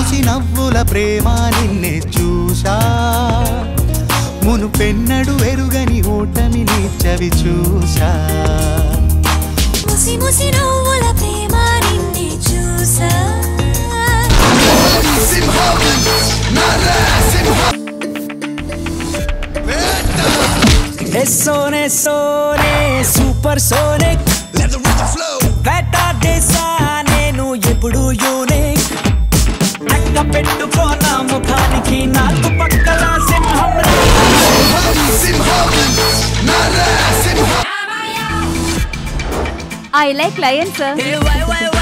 ముసి నవ్వుల ప్రేమ నిన్నే చూశా మును పెన్నడు ఎరుగని ఓటమిని చవి చూశా ముసి ముసి నవ్వుల ప్రేమ నిన్నే చూసా సోనే సోనే సూపర్ సోనిక్ వేటాడేసా నేను ఎప్పుడు యూనిక్ లెక్క పెట్టుకోనా ముఖానికి నాలుగు పక్కల సింహం ఐ లైక్ లయన్ సార్ ఏ వై వై